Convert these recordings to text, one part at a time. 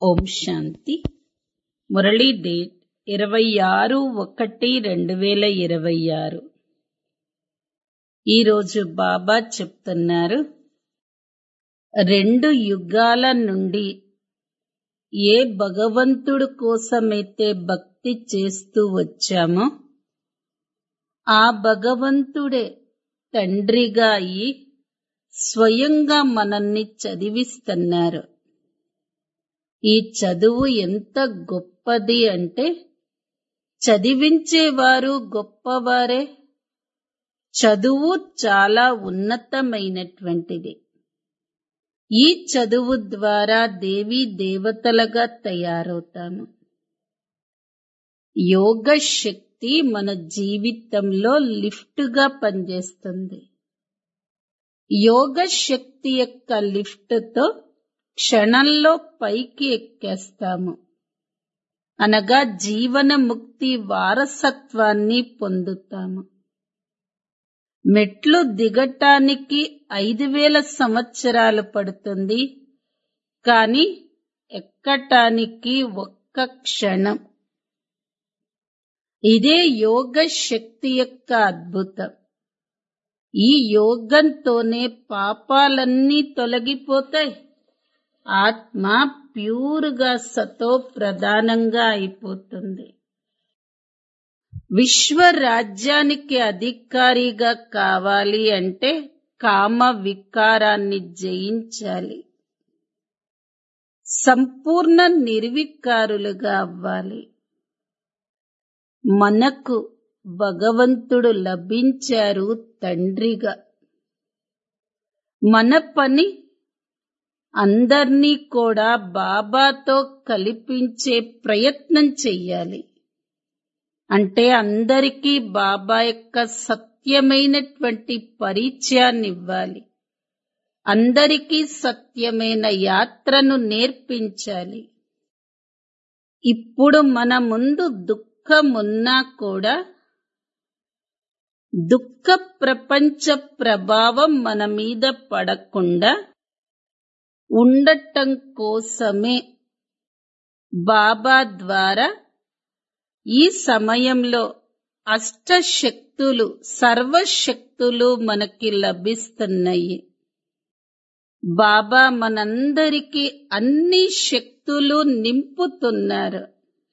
ఓం శాంతి Murali date ఇరవై ఆరు ఒకటి రెండు వేల ఇరవై ఆరు ఈరోజు బాబా చెప్తున్నారు రెండు యుగాల నుండి ఏ భగవంతుడు కోసమైతే భక్తి చేస్తూ వచ్చామో ఆ భగవంతుడే తండ్రిగా అయి స్వయంగా మనల్ని చదివిస్తున్నారు ఈ చదువు ఎంత గొప్పది అంటే చదివించేవారు గొప్పవారే చదువు చాలా ఉన్నతమైనటువంటిది ఈ చదువు ద్వారా దేవీ దేవతలుగా తయారవుతాము యోగ శక్తి మన జీవితంలో లిఫ్ట్గా పనిచేస్తుంది యోగ శక్తి యొక్క లిఫ్ట్తో క్షణంలో పైకి ఎక్కేస్తాము అనగా జీవన ముక్తి వారసత్వాన్ని పొందుతాము మెట్లు దిగటానికి ఐదు వేల సంవత్సరాలు పడుతుంది కానీ ఎక్కటానికి ఒక్క క్షణం ఇదే యోగ శక్తి యొక్క అద్భుతం ఈ యోగంతోనే పాపాలన్నీ తొలగిపోతాయి ఆత్మ ప్యూర్గా సతో ప్రధానంగా అయిపోతుంది విశ్వ రాజ్యానికి అధికారిగా కావాలి అంటే కామ వికారాన్ని జయించాలి సంపూర్ణ నిర్వికారులుగా అవ్వాలి మనకు భగవంతుడు లభించారు తండ్రిగా మన పని అందర్నీ కూడా బాబాతో కల్పించే ప్రయత్నం చెయ్యాలి అంటే అందరికీ బాబా యొక్క సత్యమైనటువంటి పరిచయాన్ని ఇవ్వాలి అందరికీ సత్యమైన యాత్రను నేర్పించాలి ఇప్పుడు మన ముందు దుఃఖమున్నా కూడా దుఃఖ ప్రపంచ ప్రభావం మన మీద పడకుండా ఉండటం కోసమే బాబా ద్వారా ఈ సమయంలో అష్టశక్తులు సర్వశక్తులు మనకి లభిస్తున్నాయి బాబా మనందరికీ అన్ని శక్తులు నింపుతున్నారు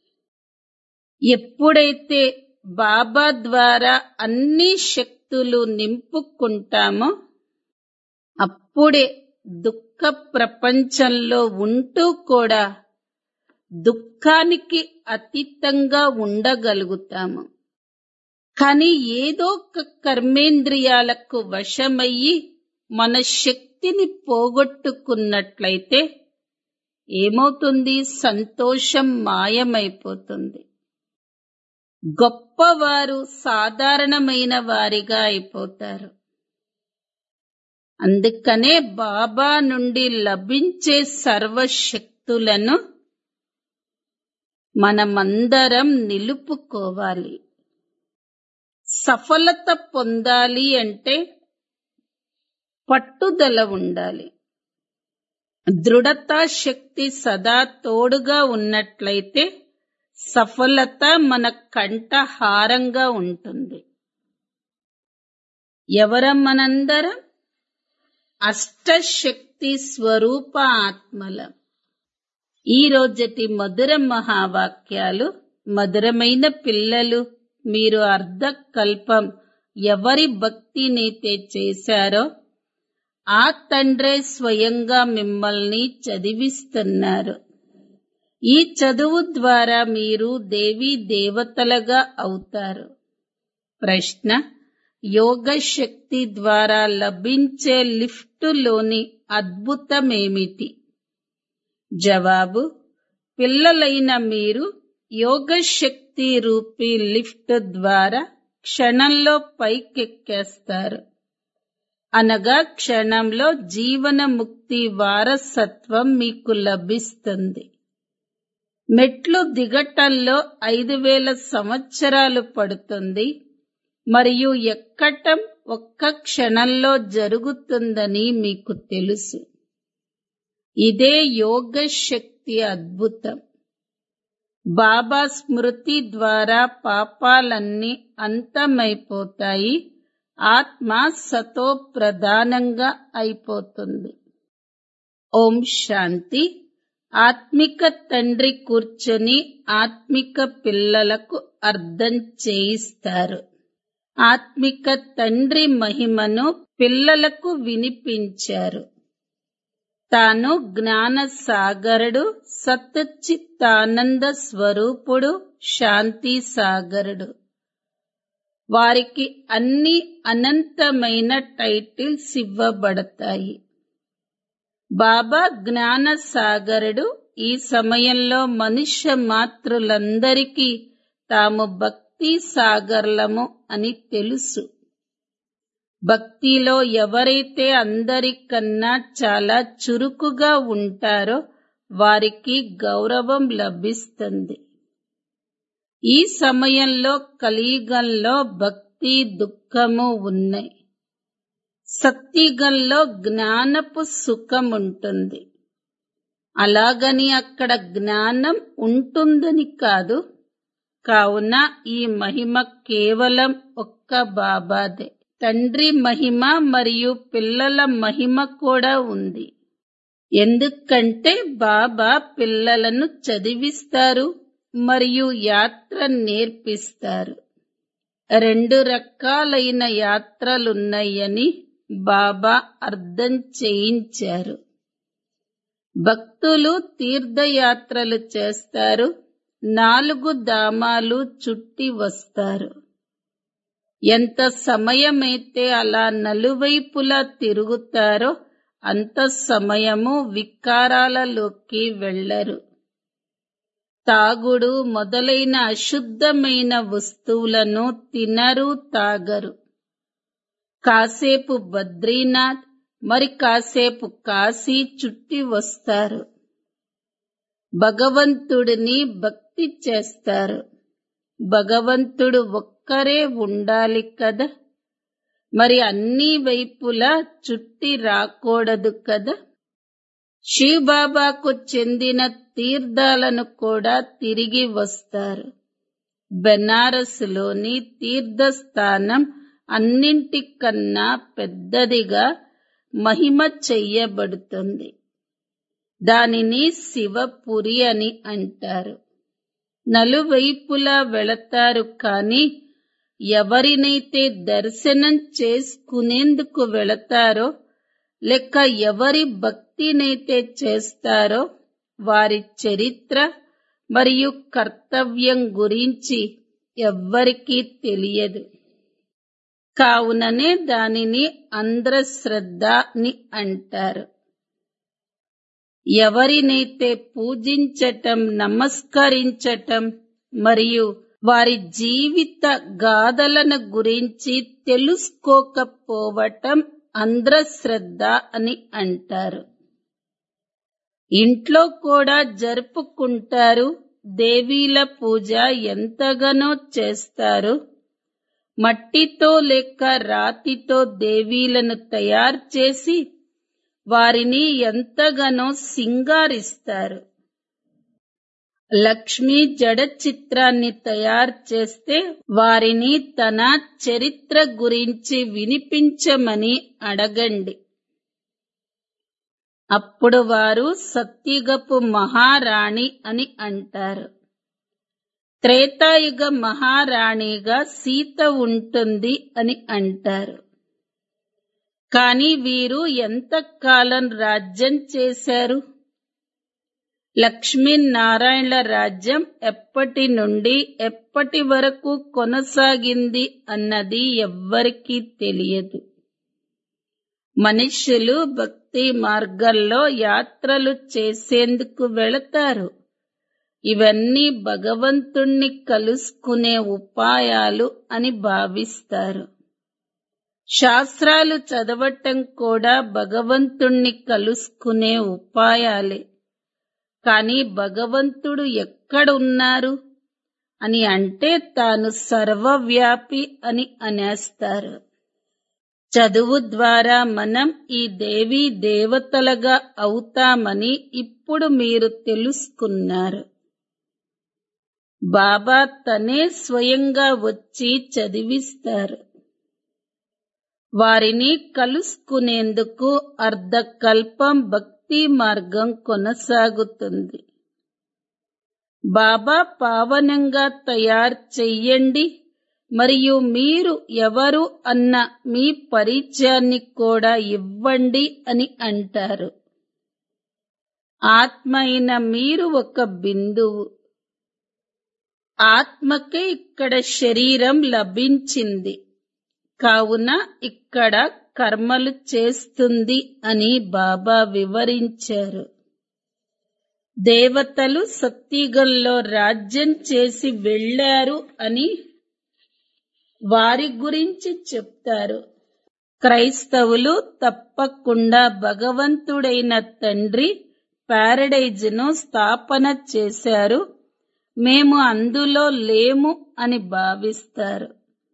ఎప్పుడైతే బాబా ద్వారా అన్ని శక్తులు నింపుకుంటామో అప్పుడే దుఃఖ ప్రపంచంలో ఉంటూ కూడా దుఃఖానికి అతీతంగా ఉండగలుగుతాము కానీ ఏదో ఒక కర్మేంద్రియాలకు వశమయ్యి మన శక్తిని పోగొట్టుకున్నట్లయితే ఏమవుతుంది సంతోషం మాయమైపోతుంది గొప్పవారు సాధారణమైన వారిగా అయిపోతారు అందుకనే బాబా నుండి లభించే సర్వశక్తులను మనమందరం నిలుపుకోవాలి సఫలత పొందాలి అంటే పట్టుదల ఉండాలి దృఢతా శక్తి సదా తోడుగా ఉన్నట్లయితే సఫలత మన కంఠహారంగా ఉంటుంది ఎవరం మనందరం అష్టశక్తి స్వరూప ఆత్మలం ఈ రోజటి మధుర మహావాక్యాలు మధురమైన పిల్లలు మీరు అర్ధకల్పం ఎవరి భక్తినైతే చేశారో ఆ తండ్రే స్వయంగా మిమ్మల్ని చదివిస్తున్నారు ఈ చదువు ద్వారా మీరు దేవీ దేవతలుగా అవుతారు ప్రశ్న యోగ శక్తి ద్వారా లభించే లిఫ్టులోని అద్భుతమేమిటి జవాబు పిల్లలైన మీరు యోగ శక్తి రూపీ లిఫ్ట్ ద్వారా క్షణంలో పైకెక్కేస్తారు అనగా క్షణంలో జీవన ముక్తి వారసత్వం మీకు లభిస్తుంది మెట్లు దిగటంలో ఐదు వేల సంవత్సరాలు పడుతుంది మరియు ఎక్కటం ఒక్క క్షణంలో జరుగుతుందని మీకు తెలుసు ఇదే యోగ శక్తి శక్తి అద్భుతం బాబా స్మృతి ద్వారా పాపాలన్నీ అంతమైపోతాయి ఆత్మ సతో ప్రధానంగా అయిపోతుంది ఓం శాంతి ఆత్మిక తండ్రి కూర్చొని ఆత్మిక పిల్లలకు అర్థం చేయిస్తారు ఆత్మిక తండ్రి మహిమను పిల్లలకు వినిపించారు తాను జ్ఞాన సాగరుడు సత్చిత్తానంద స్వరూపుడు శాంతి సాగరుడు వారికి అన్ని అనంతమైన టైటిల్స్ ఇవ్వబడతాయి బాబా జ్ఞాన సాగరుడు ఈ సమయంలో మనుష్య మాతృలందరికీ తాము భక్తి సాగర్లము అని తెలుసు భక్తిలో ఎవరైతే అందరికన్నా చాలా చురుకుగా ఉంటారో వారికి గౌరవం లభిస్తుంది ఈ సమయంలో కలియుగంలో భక్తి దుఃఖము ఉన్నాయి సత్యుగంలో జ్ఞానపు సుఖం ఉంటుంది అలాగని అక్కడ జ్ఞానం ఉంటుందని కాదు కావున ఈ మహిమ కేవలం ఒక్క బాబాదే తండ్రి మహిమ మరియు పిల్లల మహిమ కూడా ఉంది ఎందుకంటే బాబా పిల్లలను చదివిస్తారు మరియు యాత్ర నేర్పిస్తారు రెండు రకాలైన యాత్రలున్నాయని బాబా అర్థం చేయించారు భక్తులు తీర్థయాత్రలు చేస్తారు నాలుగు ధామాలు చుట్టి వస్తారు ఎంత సమయమైతే అలా నలువైపులా తిరుగుతారో అంత సమయము వికారాలలోకి వెళ్లరు తాగుడు మొదలైన అశుద్ధమైన వస్తువులను తినరు తాగరు కాసేపు బద్రీనాథ్ మరి కాసేపు కాశీ చుట్టి వస్తారు భగవంతుడిని భక్తి చేస్తారు భగవంతుడు ఒక్కరే ఉండాలి కదా మరి అన్ని వైపులా చుట్టి రాకూడదు కదా శివబాబాకు చెందిన తీర్థాలను కూడా తిరిగి వస్తారు బెనారస్లోని తీర్థస్థానం అన్నింటికన్నా పెద్దదిగా మహిమ చెయ్యబడుతుంది దానిని శివపురి అని అంటారు నలువైపులా వెళతారు కాని ఎవరినైతే దర్శనం చేసుకునేందుకు వెళతారో లేక ఎవరి భక్తినైతే చేస్తారో వారి చరిత్ర మరియు కర్తవ్యం గురించి ఎవ్వరికీ తెలియదు కావుననే దానిని అంధ్రశ్రద్ధ అని అంటారు ఎవరినైతే పూజించటం నమస్కరించటం మరియు వారి జీవిత గాథలను గురించి తెలుసుకోకపోవటం అంధ్రశ్రద్ధ అని అంటారు ఇంట్లో కూడా జరుపుకుంటారు దేవీల పూజ ఎంతగానో చేస్తారు మట్టితో లేక రాతితో దేవీలను తయారు చేసి వారిని ఎంతగానో సింగారిస్తారు లక్ష్మి జడ చిత్రాన్ని తయారు చేస్తే వారిని తన చరిత్ర గురించి వినిపించమని అడగండి అప్పుడు వారు సత్యుగపు మహారాణి అని అంటారు త్రేతాయుగ మహారాణిగా సీత ఉంటుంది అని అంటారు కాని వీరు ఎంతకాలం రాజ్యం చేశారు లక్ష్మీనారాయణల రాజ్యం ఎప్పటి నుండి ఎప్పటి వరకు కొనసాగింది అన్నది ఎవ్వరికీ తెలియదు మనుష్యులు భక్తి మార్గంలో యాత్రలు చేసేందుకు వెళతారు ఇవన్నీ భగవంతుణ్ణి కలుసుకునే ఉపాయాలు అని భావిస్తారు శాస్త్రాలు చదవటం కూడా భగవంతుణ్ణి కలుసుకునే ఉపాయాలే కాని భగవంతుడు ఎక్కడున్నారు అని అంటే తాను సర్వవ్యాపి అని అనేస్తారు చదువు ద్వారా మనం ఈ దేవీ దేవతలుగా అవుతామని ఇప్పుడు ఇప్పుడు మీరు తెలుసుకున్నారు బాబా తనే స్వయంగా వచ్చి చదివిస్తారు వారిని కలుసుకునేందుకు అర్ధకల్పం భక్తి మార్గం కొనసాగుతుంది బాబా పావనంగా తయారు చెయ్యండి మరియు మీరు ఎవరు అన్న మీ పరిచయాన్ని కూడా ఇవ్వండి అని అంటారు ఆత్మ అయిన మీరు ఒక బిందువు ఆత్మకే ఇక్కడ శరీరం లభించింది కావున ఇక్కడ కర్మలు చేస్తుంది అని బాబా వివరించారు దేవతలు సత్తిగల్లో రాజ్యం చేసి వెళ్ళారు అని వారి గురించి చెప్తారు క్రైస్తవులు తప్పకుండా భగవంతుడైన తండ్రి ప్యారడైజ్ను స్థాపన చేశారు మేము అందులో లేము అని భావిస్తారు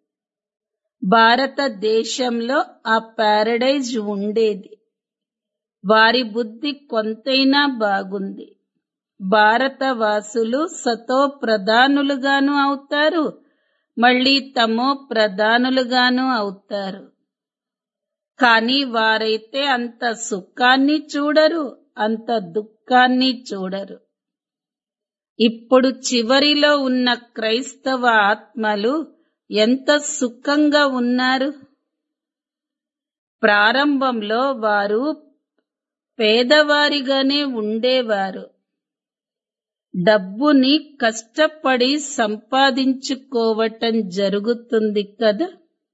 భారతదేశంలో ఆ ప్యారడైజ్ ఉండేది వారి బుద్ధి కొంతైనా బాగుంది భారతవాసులు సతో ప్రధానులుగాను అవుతారు మళ్ళీ తమో ప్రధానులుగాను అవుతారు కానీ వారైతే అంత సుఖాన్ని చూడరు అంత దుఃఖాన్ని చూడరు ఇప్పుడు చివరిలో ఉన్న క్రైస్తవ ఆత్మలు ఎంత సుఖంగా ఉన్నారు ప్రారంభంలో వారు పేదవారిగానే ఉండేవారు డబ్బుని కష్టపడి సంపాదించుకోవటం జరుగుతుంది కదా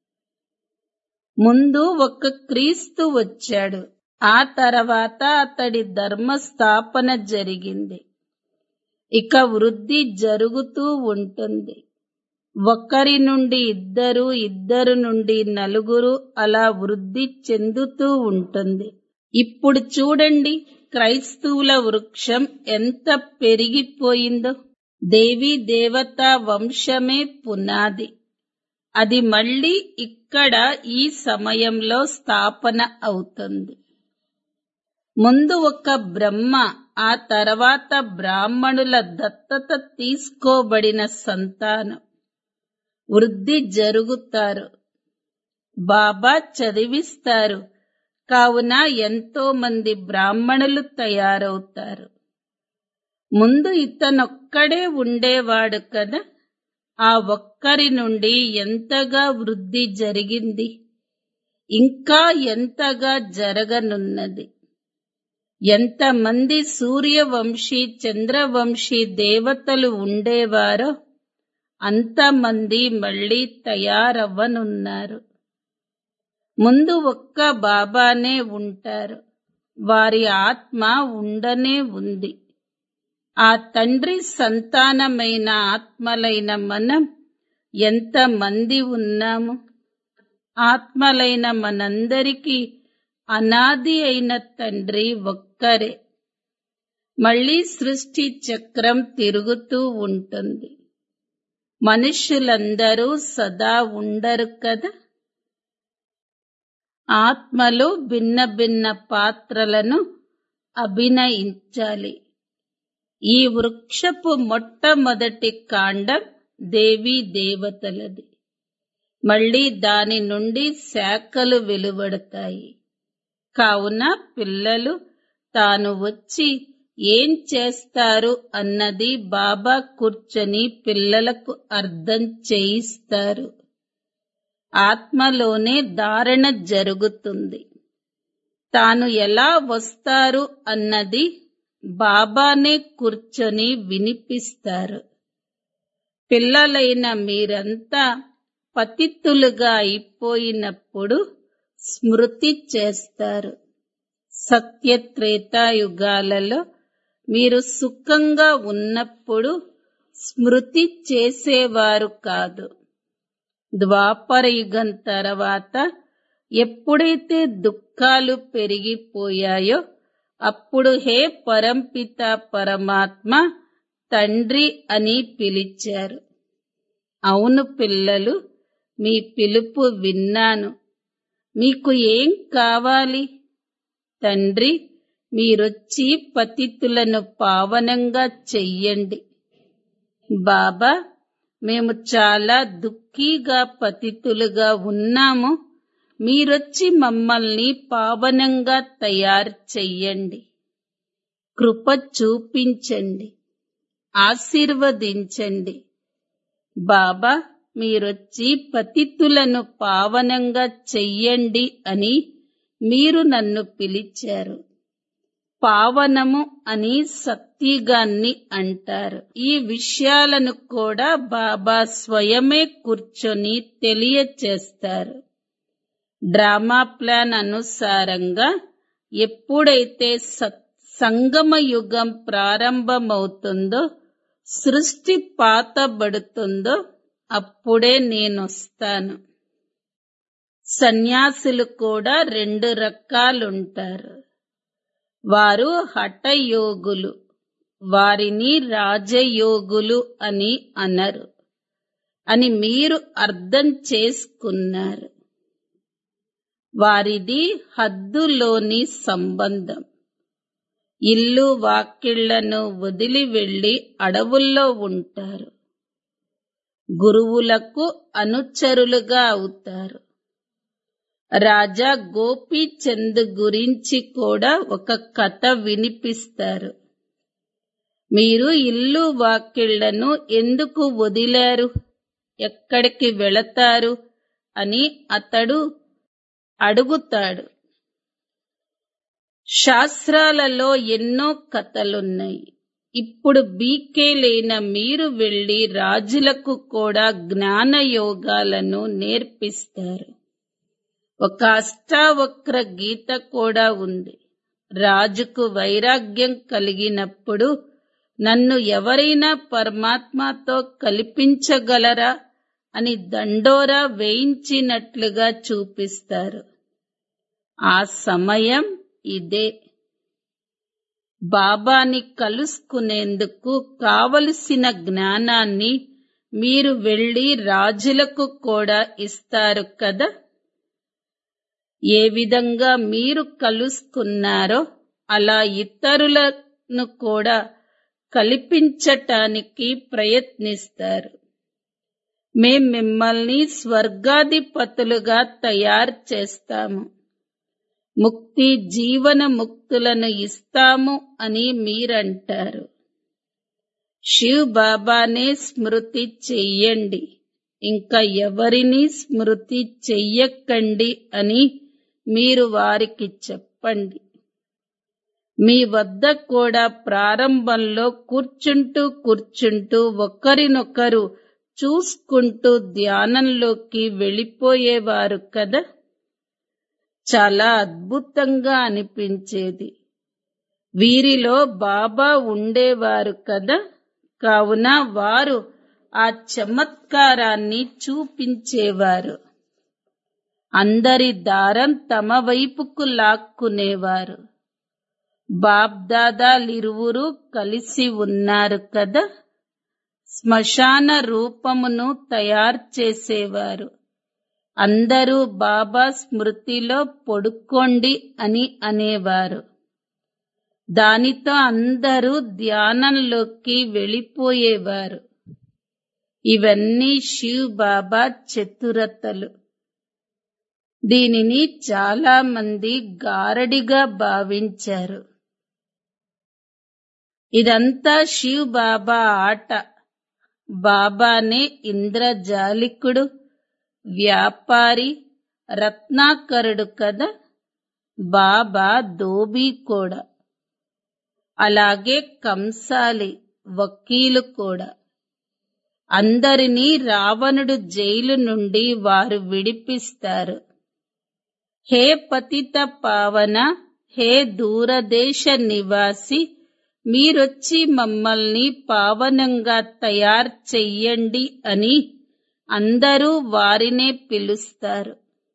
ముందు ఒక క్రీస్తు వచ్చాడు ఆ తర్వాత అతడి ధర్మ స్థాపన జరిగింది ఇక వృద్ధి జరుగుతూ ఉంటుంది ఒకరి నుండి ఇద్దరు ఇద్దరు నుండి నలుగురు అలా వృద్ధి చెందుతూ ఉంటుంది ఇప్పుడు చూడండి క్రైస్తవుల వృక్షం ఎంత పెరిగిపోయిందో దేవీ దేవత వంశమే పునాది అది మళ్ళీ ఇక్కడ ఈ సమయంలో స్థాపన అవుతుంది ముందు ఒక బ్రహ్మ ఆ తర్వాత బ్రాహ్మణుల దత్తత తీసుకోబడిన సంతానం వృద్ధి జరుగుతారు బాబా చదివిస్తారు కావున ఎంతో మంది బ్రాహ్మణులు తయారవుతారు ముందు ఇతనొక్కడే ఉండేవాడు కదా ఆ ఒక్కరి నుండి ఎంతగా వృద్ధి జరిగింది ఇంకా ఎంతగా జరగనున్నది ఎంతమంది సూర్యవంశీ చంద్రవంశీ దేవతలు ఉండేవారో అంతమంది మళ్ళీ తయారవ్వనున్నారు ముందు ఒక్క బాబానే ఉంటారు వారి ఆత్మ ఉండనే ఉంది ఆ తండ్రి సంతానమైన ఆత్మలైన మనం ఎంత మంది ఉన్నాము ఆత్మలైన మనందరికీ అనాది అయిన తండ్రి ఒక్కరే మళ్ళీ సృష్టి చక్రం తిరుగుతూ ఉంటుంది మనుష్యులందరూ సదా ఉండరు కదా ఆత్మలు భిన్న భిన్న పాత్రలను అభినయించాలి ఈ వృక్షపు మొట్టమొదటి కాండం దేవీ దేవతలది మళ్ళీ దాని నుండి శాఖలు వెలువడతాయి కావున పిల్లలు తాను వచ్చి ఏం చేస్తారు అన్నది బాబా కూర్చొని పిల్లలకు అర్థం చేయిస్తారు ఆత్మలోనే ధారణ జరుగుతుంది తాను ఎలా వస్తారు అన్నది బాబానే కూర్చొని వినిపిస్తారు పిల్లలైన మీరంతా పతితులుగా అయిపోయినప్పుడు స్మృతి చేస్తారు సత్యత్రేతాయుగాలలో మీరు సుఖంగా ఉన్నప్పుడు స్మృతి చేసేవారు కాదు ద్వాపర యుగం తర్వాత ఎప్పుడైతే దుఃఖాలు పెరిగిపోయాయో అప్పుడు హే పరంపిత పరమాత్మ తండ్రి అని పిలిచారు అవును పిల్లలు మీ పిలుపు విన్నాను మీకు ఏం కావాలి తండ్రి మీరొచ్చి పతితులను పావనంగా చెయ్యండి బాబా మేము చాలా దుఃఖీగా పతితులుగా ఉన్నాము మీరొచ్చి మమ్మల్ని పావనంగా తయారు చెయ్యండి కృప చూపించండి ఆశీర్వదించండి బాబా మీరొచ్చి పతితులను పావనంగా చెయ్యండి అని మీరు నన్ను పిలిచారు పావనము అని సత్యగాన్ని అంటారు ఈ విషయాలను కూడా బాబా స్వయమే కూర్చొని తెలియచేస్తారు డ్రామా ప్లాన్ అనుసారంగా ఎప్పుడైతే సత్ సంగమ యుగం ప్రారంభమవుతుందో సృష్టి పాతబడుతుందో అప్పుడే నేనొస్తాను సన్యాసులు కూడా రెండు రకాలుంటారు వారు హఠయోగులు వారిని రాజయోగులు అని అనరు అని మీరు అర్థం చేసుకున్నారు వారిది హద్దులోని సంబంధం ఇల్లు వాకిళ్లను వదిలి వెళ్లి అడవుల్లో ఉంటారు గురువులకు అనుచరులుగా అవుతారు రాజా గోపీచంద్ గురించి కూడా ఒక కథ వినిపిస్తారు మీరు ఇల్లు వాకిళ్లను ఎందుకు వదిలారు ఎక్కడికి వెళతారు అని అతడు అడుగుతాడు శాస్త్రాలలో ఎన్నో కథలున్నాయి ఇప్పుడు బీకేలైన మీరు వెళ్లి రాజులకు కూడా జ్ఞాన యోగాలను నేర్పిస్తారు ఒక అష్టావక్ర గీత కూడా ఉంది రాజుకు వైరాగ్యం కలిగినప్పుడు నన్ను ఎవరైనా పరమాత్మతో కల్పించగలరా అని దండోరా వేయించినట్లుగా చూపిస్తారు ఆ సమయం ఇదే బాబాని కలుసుకునేందుకు కావలసిన జ్ఞానాన్ని మీరు వెళ్లి రాజులకు కూడా ఇస్తారు కదా ఏ విధంగా మీరు కలుసుకున్నారో అలా ఇతరులను కూడా కల్పించటానికి ప్రయత్నిస్తారు మేం మిమ్మల్ని స్వర్గాధిపతులుగా తయారు చేస్తాము ముక్తి జీవన ముక్తులను ఇస్తాము అని మీరంటారు శివ్ బాబానే స్మృతి చెయ్యండి ఇంకా ఎవరిని స్మృతి చెయ్యకండి అని మీరు వారికి చెప్పండి మీ వద్ద కూడా ప్రారంభంలో కూర్చుంటూ కూర్చుంటూ ఒకరినొకరు చూసుకుంటూ ధ్యానంలోకి వెళ్ళిపోయేవారు కదా చాలా అద్భుతంగా అనిపించేది వీరిలో బాబా ఉండేవారు కదా కావున వారు ఆ చమత్కారాన్ని చూపించేవారు అందరి దారం తమ వైపుకు లాక్కునేవారు బాబ్దాదాలిరువురు కలిసి ఉన్నారు కదా శ్మశాన రూపమును తయారు చేసేవారు అందరూ బాబా స్మృతిలో పొడుక్కోండి అని అనేవారు దానితో అందరూ ధ్యానంలోకి వెళ్ళిపోయేవారు ఇవన్నీ శివ్ బాబా చతురతలు దీనిని చాలా మంది గారడిగా భావించారు ఇదంతా శివ్ బాబా ఆట బాబానే ఇంద్రజాలికుడు వ్యాపారి రత్నాకరుడు కదా బాబా దోబీ కూడా అలాగే కంసాలి వకీలు కూడా అందరినీ రావణుడు జైలు నుండి వారు విడిపిస్తారు హే పతిత పావన హే దూరదేశ నివాసి మీరొచ్చి మమ్మల్ని పావనంగా తయారు చెయ్యండి అని అందరూ వారినే పిలుస్తారు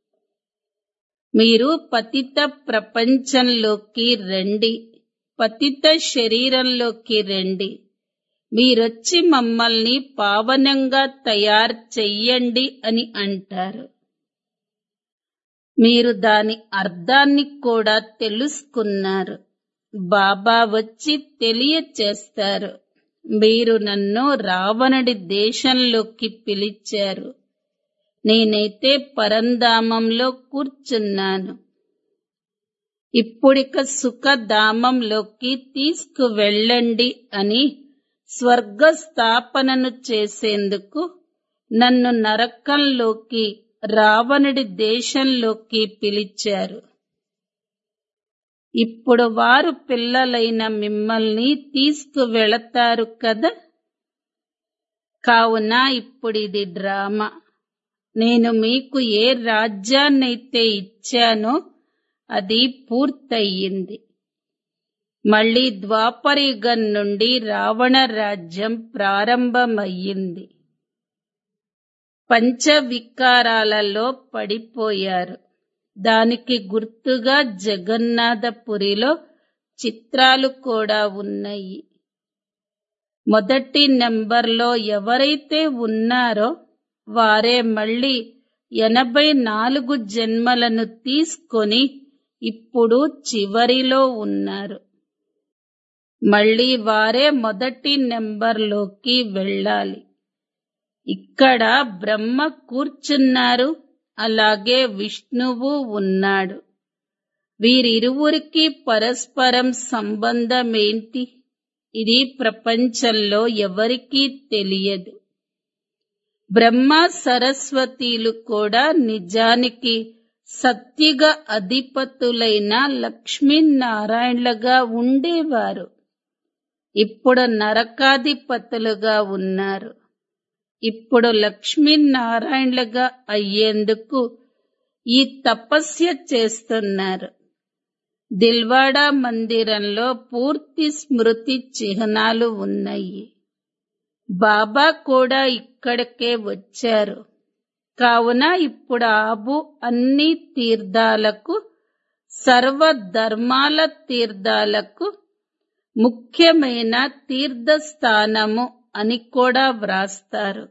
మీరు పతిత ప్రపంచంలోకి రండి పతిత శరీరంలోకి రండి మీరొచ్చి మమ్మల్ని పావనంగా తయారు చెయ్యండి అని అంటారు మీరు దాని అర్థాన్ని కూడా తెలుసుకున్నారు బాబా వచ్చి తెలియచేస్తారు మీరు నన్ను రావణుడి దేశంలోకి పిలిచారు నేనైతే పరంధామంలో కూర్చున్నాను ఇప్పుడిక సుఖధామంలోకి తీసుకువెళ్ళండి అని స్వర్గ స్థాపనను చేసేందుకు నన్ను నరకంలోకి రావణుడి దేశంలోకి పిలిచారు ఇప్పుడు వారు పిల్లలైన మిమ్మల్ని తీసుకువెళతారు కదా కావున ఇప్పుడు ఇది డ్రామా నేను మీకు ఏ రాజ్యాన్నైతే ఇచ్చానో అది పూర్తయింది మళ్ళీ ద్వాపరయుగం నుండి రావణ రాజ్యం ప్రారంభమయ్యింది పంచవికారాలలో పడిపోయారు దానికి గుర్తుగా జగన్నాథపురిలో చిత్రాలు కూడా ఉన్నాయి మొదటి నెంబర్లో ఎవరైతే ఉన్నారో వారే మళ్ళీ ఎనభై నాలుగు జన్మలను తీసుకొని ఇప్పుడు చివరిలో ఉన్నారు మళ్ళీ వారే మొదటి నెంబర్లోకి వెళ్ళాలి ఇక్కడ బ్రహ్మ కూర్చున్నారు అలాగే విష్ణువు ఉన్నాడు వీరిరువురికి పరస్పరం సంబంధం ఏంటి ఇది ప్రపంచంలో ఎవరికీ తెలియదు బ్రహ్మ సరస్వతీలు కూడా నిజానికి సత్తిగ అధిపతులైన లక్ష్మీనారాయణలుగా ఉండేవారు ఇప్పుడు నరకాధిపతులుగా ఉన్నారు ఇప్పుడు లక్ష్మీనారాయణలుగా అయ్యేందుకు ఈ తపస్య చేస్తున్నారు దిల్వాడా మందిరంలో పూర్తి స్మృతి చిహ్నాలు ఉన్నాయి బాబా కూడా ఇక్కడికే వచ్చారు కావున ఇప్పుడు ఆబు అన్ని తీర్థాలకు సర్వ ధర్మాల తీర్థాలకు ముఖ్యమైన తీర్థస్థానము అని కూడా వ్రాస్తారు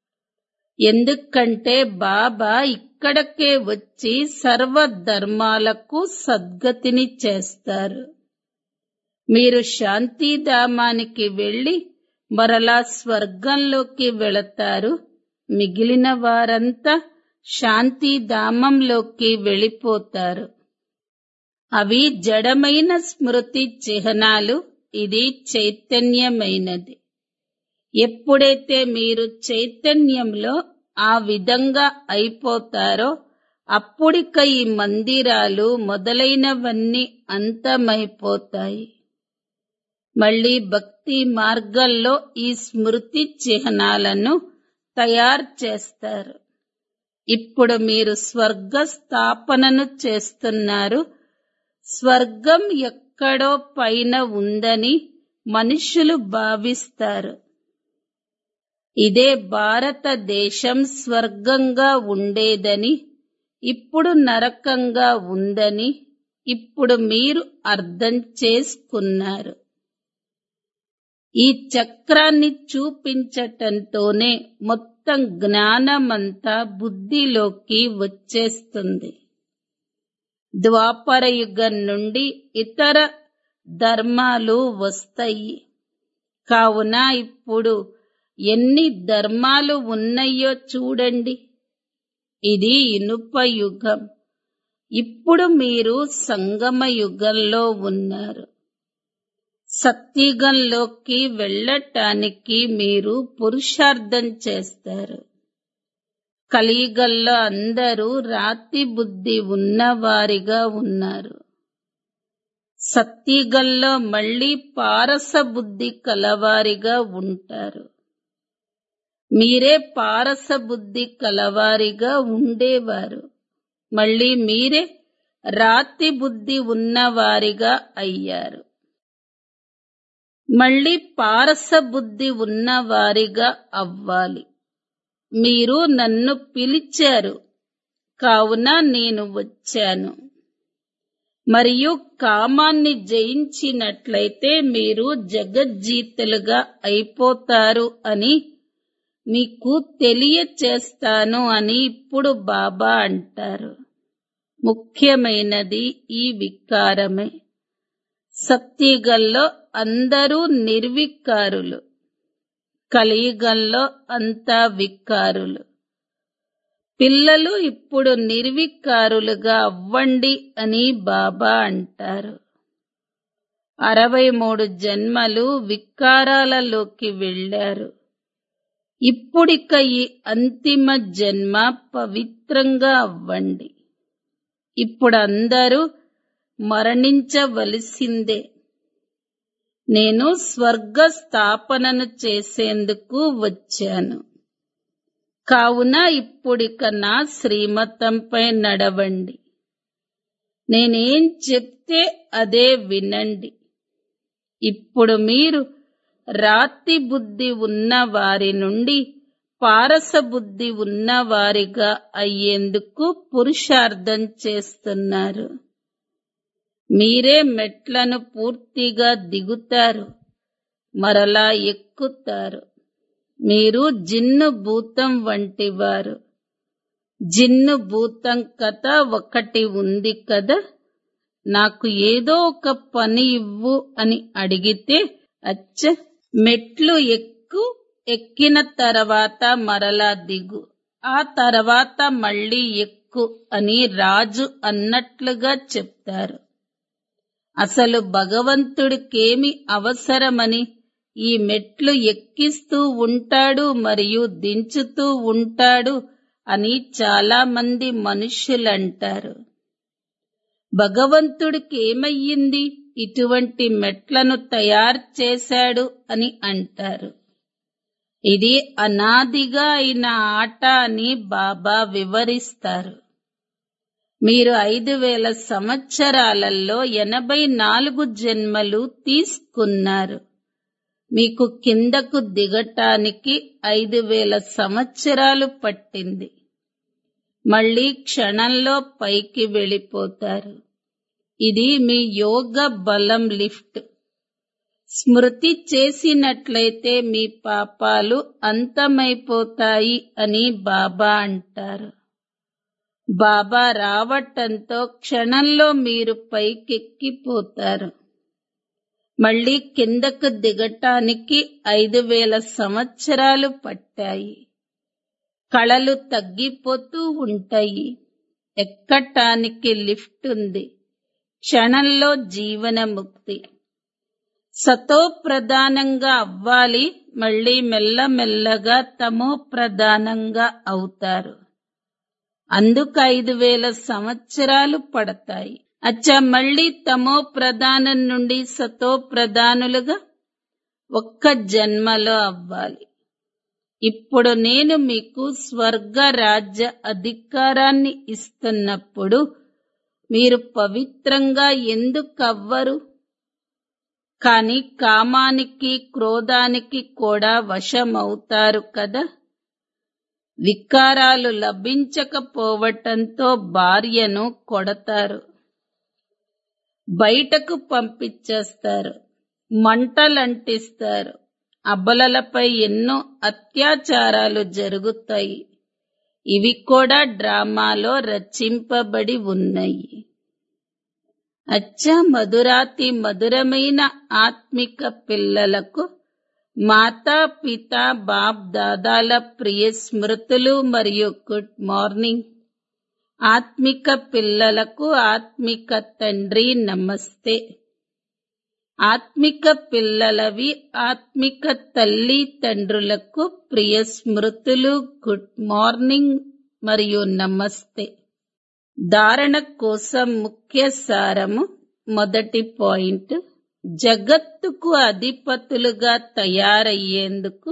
ఎందుకంటే బాబా ఇక్కడికే వచ్చి సర్వ ధర్మాలకు సద్గతిని చేస్తారు మీరు శాంతిధామానికి వెళ్ళి మరలా స్వర్గంలోకి వెళతారు మిగిలిన వారంతా శాంతిధామంలోకి వెళ్ళిపోతారు అవి జడమైన స్మృతి చిహ్నాలు ఇది చైతన్యమైనది ఎప్పుడైతే మీరు చైతన్యంలో ఆ విధంగా అయిపోతారో అప్పుడిక ఈ మందిరాలు మొదలైనవన్నీ అంతమైపోతాయి మళ్ళీ భక్తి మార్గంలో ఈ స్మృతి చిహ్నాలను తయారు చేస్తారు ఇప్పుడు మీరు స్వర్గ స్థాపనను చేస్తున్నారు స్వర్గం ఎక్కడో పైన ఉందని మనుషులు భావిస్తారు ఇదే భారతదేశం స్వర్గంగా ఉండేదని ఇప్పుడు నరకంగా ఉందని ఇప్పుడు మీరు అర్థం చేసుకున్నారు ఈ చక్రాన్ని చూపించటంతోనే మొత్తం జ్ఞానమంతా బుద్ధిలోకి వచ్చేస్తుంది ద్వాపర యుగం నుండి ఇతర ధర్మాలు వస్తాయి కావున ఇప్పుడు ఎన్ని ధర్మాలు ఉన్నాయో చూడండి ఇది ఇనుప యుగం ఇప్పుడు మీరు సంగమ యుగంలో ఉన్నారు సత్యుగంలోకి వెళ్ళటానికి మీరు పురుషార్థం చేస్తారు కలియుగంలో అందరూ రాతి బుద్ధి ఉన్నవారిగా ఉన్నారు సత్యుగంలో మళ్ళీ పారస బుద్ధి కలవారిగా ఉంటారు మీరే పారస బుద్ధి కలవారిగా ఉండేవారు మళ్ళీ మీరే రాతి బుద్ధి ఉన్నవారిగా అయ్యారు మళ్ళీ పారస బుద్ధి ఉన్నవారిగా అవ్వాలి మీరు నన్ను పిలిచారు కావున నేను వచ్చాను మరియు కామాన్ని జయించినట్లయితే మీరు జగజ్జీతులుగా అయిపోతారు అని మీకు తెలియచేస్తాను అని ఇప్పుడు బాబా అంటారు ముఖ్యమైనది ఈ వికారమే సత్యుగంలో అందరూ నిర్వికారులు కలియుగంలో అంతా వికారులు పిల్లలు ఇప్పుడు నిర్వికారులుగా అవ్వండి అని బాబా అంటారు అరవై మూడు జన్మలు వికారాలలోకి వెళ్ళారు ఇప్పుడిక ఈ అంతిమ జన్మ పవిత్రంగా అవ్వండి ఇప్పుడు అందరూ మరణించవలసిందే నేను స్వర్గ స్థాపనను చేసేందుకు వచ్చాను కావున ఇప్పుడిక నా శ్రీమతంపై నడవండి నేనేం చెప్తే అదే వినండి ఇప్పుడు మీరు రాతి బుద్ధి ఉన్న వారి నుండి పారస బుద్ధి ఉన్న వారిగా అయ్యేందుకు పురుషార్థం చేస్తున్నారు మీరే మెట్లను పూర్తిగా దిగుతారు మరలా ఎక్కుతారు మీరు జిన్ను భూతం వంటివారు జిన్ను భూతం కథ ఒకటి ఉంది కదా నాకు ఏదో ఒక పని ఇవ్వు అని అడిగితే అచ్చ మెట్లు ఎక్కు ఎక్కిన తర్వాత మరలా దిగు ఆ తర్వాత మళ్ళీ ఎక్కు అని రాజు అన్నట్లుగా చెప్తారు అసలు భగవంతుడికేమి అవసరమని ఈ మెట్లు ఎక్కిస్తూ ఉంటాడు మరియు దించుతూ ఉంటాడు అని చాలా మంది మనుష్యులంటారు భగవంతుడికి ఏమయ్యింది ఇటువంటి మెట్లను తయారు చేశాడు అని అంటారు ఇది అనాదిగా అయిన ఆట అని బాబా వివరిస్తారు మీరు ఐదు వేల సంవత్సరాలలో ఎనభై నాలుగు జన్మలు తీసుకున్నారు మీకు కిందకు దిగటానికి ఐదు వేల సంవత్సరాలు పట్టింది మళ్ళీ క్షణంలో పైకి వెళ్ళిపోతారు ఇది మీ యోగ బలం లిఫ్ట్ స్మృతి చేసినట్లయితే మీ పాపాలు అంతమైపోతాయి అని బాబా అంటారు బాబా రావటంతో క్షణంలో మీరు పైకెక్కిపోతారు మళ్ళీ కిందకు దిగటానికి ఐదు వేల సంవత్సరాలు పట్టాయి కళలు తగ్గిపోతూ ఉంటాయి ఎక్కటానికి లిఫ్ట్ ఉంది క్షణంలో జీవనముక్తి సతో ప్రధానంగా అవ్వాలి మళ్ళీ మెల్లమెల్లగా తమో ప్రధానంగా అవుతారు అందుకు ఐదు వేల సంవత్సరాలు పడతాయి అచ్చా మళ్ళీ తమో ప్రధానం నుండి సతో ప్రధానులుగా ఒక్క జన్మలో అవ్వాలి ఇప్పుడు నేను మీకు స్వర్గ రాజ్య అధికారాన్ని ఇస్తున్నప్పుడు మీరు పవిత్రంగా ఎందుకు అవ్వరు కాని కామానికి క్రోధానికి కూడా వశమవుతారు కదా వికారాలు లభించకపోవటంతో భార్యను కొడతారు బయటకు పంపించేస్తారు మంటలంటిస్తారు అబలలపై ఎన్నో అత్యాచారాలు జరుగుతాయి ఇవి కూడా డ్రామాలో రచింపబడి ఉన్నాయి అచ్చా మధురాతి మధురమైన ఆత్మిక పిల్లలకు మాతా పిత బాప్ దాదాల ప్రియ స్మృతులు మరియు గుడ్ మార్నింగ్ ఆత్మిక పిల్లలకు ఆత్మిక తండ్రి నమస్తే ఆత్మిక పిల్లలవి ఆత్మిక తల్లి తండ్రులకు ప్రియ స్మృతులు గుడ్ మార్నింగ్ మరియు నమస్తే ధారణ కోసం ముఖ్య సారము మొదటి పాయింట్ జగత్తుకు అధిపతులుగా తయారయ్యేందుకు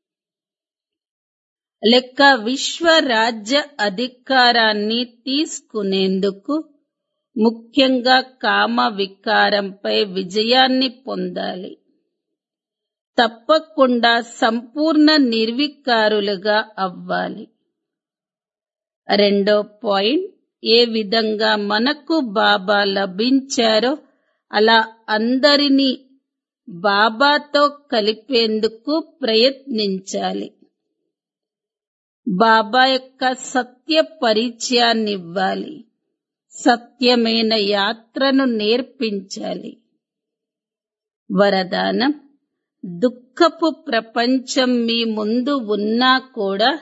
లెక్క విశ్వ రాజ్య అధికారాన్ని తీసుకునేందుకు ముఖ్యంగా కామ వికారంపై విజయాన్ని పొందాలి తప్పకుండా సంపూర్ణ నిర్వికారులుగా అవ్వాలి రెండో పాయింట్ ఏ విధంగా మనకు బాబా లభించారో అలా అందరినీ బాబాతో కలిపేందుకు ప్రయత్నించాలి బాబా యొక్క సత్య పరిచయాన్నివ్వాలి సత్యమైన యాత్రను నేర్పించాలి వరదానం దుఃఖపు ప్రపంచం మీ ముందు ఉన్నా కూడా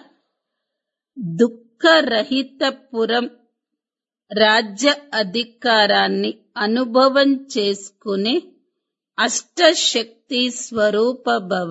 దుఃఖరహితపురం రాజ్య అధికారాన్ని అనుభవం చేసుకునే అష్టశక్తి స్వరూప భవ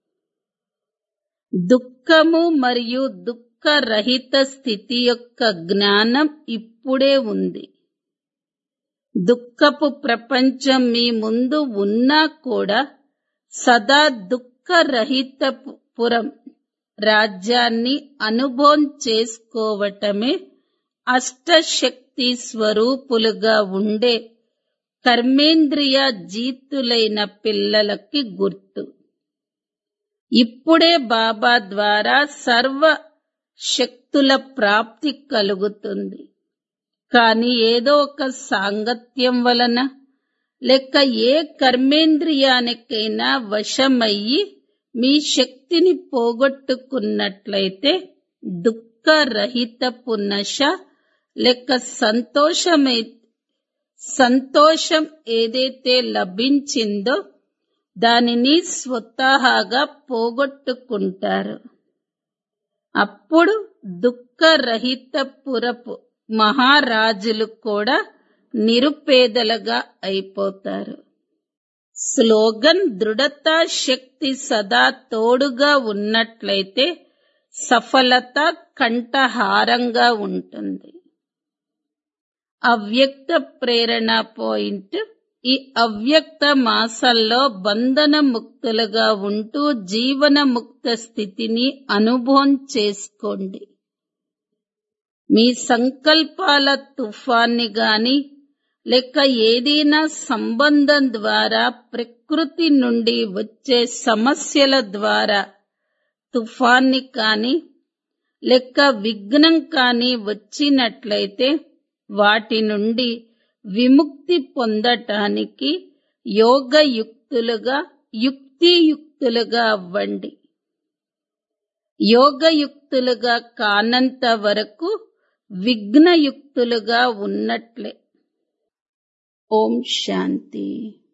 దుఃఖము మరియు దుఃఖరహిత స్థితి యొక్క జ్ఞానం ఇప్పుడే ఉంది దుఃఖపు ప్రపంచం మీ ముందు ఉన్నా కూడా సదా దుఃఖరహిత పురం రాజ్యాన్ని అనుభవం చేసుకోవటమే అష్టశక్తి స్వరూపులుగా ఉండే కర్మేంద్రియ జీతులైన పిల్లలకి గుర్తు ఇప్పుడే బాబా ద్వారా సర్వ శక్తుల ప్రాప్తి కలుగుతుంది కానీ ఏదో ఒక సాంగత్యం వలన లేక ఏ కర్మేంద్రియానికైనా వశమయ్యి మీ శక్తిని పోగొట్టుకున్నట్లయితే దుఃఖరహితపు నశ లేక సంతోషమై సంతోషం ఏదైతే లభించిందో దానిని స్వతహాగా పోగొట్టుకుంటారు అప్పుడు దుఃఖరహితపురపు మహారాజులు కూడా నిరుపేదలుగా అయిపోతారు స్లోగన్ దృఢతా శక్తి సదా తోడుగా ఉన్నట్లయితే సఫలత కంఠహారంగా ఉంటుంది అవ్యక్త ప్రేరణ పాయింట్ ఈ అవ్యక్త మాసంలో బంధన ముక్తులుగా ఉంటూ జీవన ముక్త స్థితిని అనుభవం చేసుకోండి మీ సంకల్పాల తుఫాన్ని గాని లేక ఏదైనా సంబంధం ద్వారా ప్రకృతి నుండి వచ్చే సమస్యల ద్వారా తుఫాన్ని కాని లేక విఘ్నం కాని వచ్చినట్లయితే వాటి నుండి విముక్తి పొందటానికి యోగయుక్తులుగా యుక్తియుక్తులుగా అవ్వండి యోగయుక్తులుగా కానంత వరకు విఘ్నయుక్తులుగా ఉన్నట్లే ఓం శాంతి